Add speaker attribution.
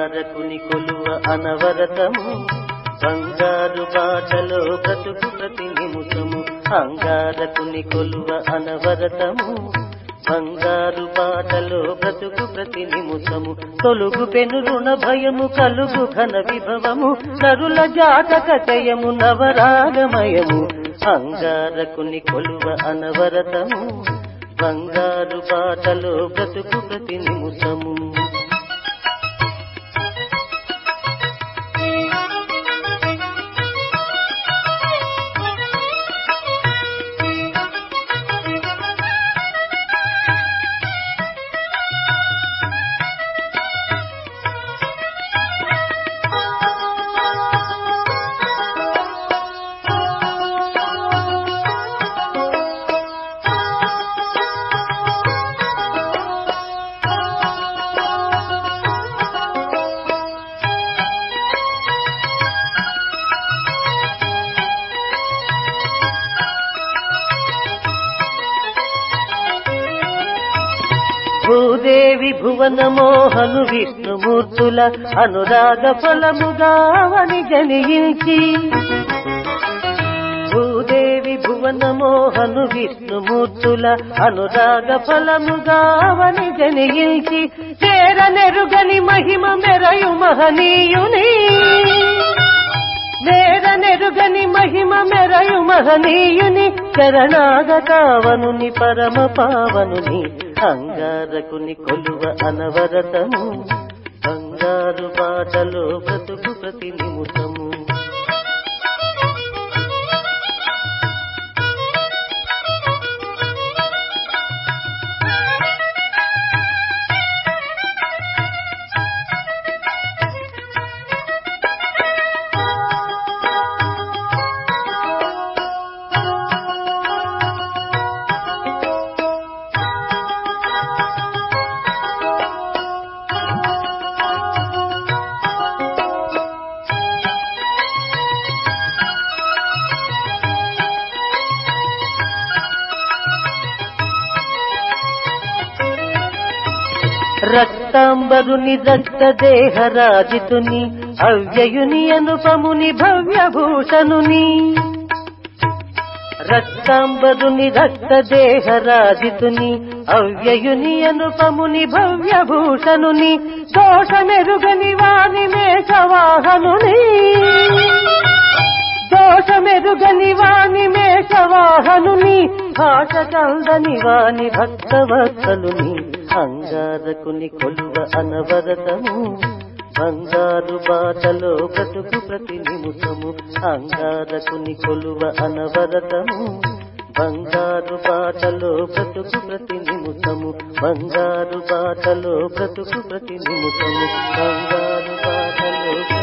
Speaker 1: అంగారకుని కొలువ అనవరతము బంగారు బాటలో బ్రతుకు ప్రతి నిముషము అంగారకుని కొలువ అనవరతము బంగారు బాటలో బ్రతుకు ప్రతి నిముషము తొలుగు పెను రుణ భయము కలుగు ఘన విభవము నరుల జాతక జయము నవరాగమయము అంగారకుని కొలువ అనవరతము బంగారు బాటలో బ్రతుకు ప్రతి నిముషము భూదేవి భువన మోహను విష్ణుమూర్తుల అనురాగ ఫలముగా అవని జనించి భూదేవి భువన మోహను విష్ణుమూర్తుల అనురాగ ఫలముగా అవని జనించి చేరనెరుగని మహిమ మెరయు మహనీయుని నేరనెరుగని మహిమ మెరయు మహనీయుని శరణాగతావనుని పరమ పావనుని అంగారకుని కొలువ అనవరతము బంగారు బాటలో బ్రతుకు ప్రతి నిముషము రక్తాంబరుని రక్త దేహరాజితుని అవ్యయుని అనుపముని భవ్యభూషణుని రక్తాంబరుని రక్త దేహరాజితుని అవ్యయుని అనుపముని భవ్యభూషణుని దోషమెరుగని వాని మేషవాహనుని దోషమెరుగని వాని మేషవాహనుని భాష చందని వాని భక్తవత్సలుని అంగారకుని కొలువ అనవరతము బంగారు బాటలో బ్రతుకు ప్రతి నిముషము అంగారకుని కొలువ అనవరతము బంగారు బాటలో బ్రతుకు ప్రతి నిముషము బంగారు బాటలో బ్రతుకు ప్రతి నిముషము బంగారు బాటలో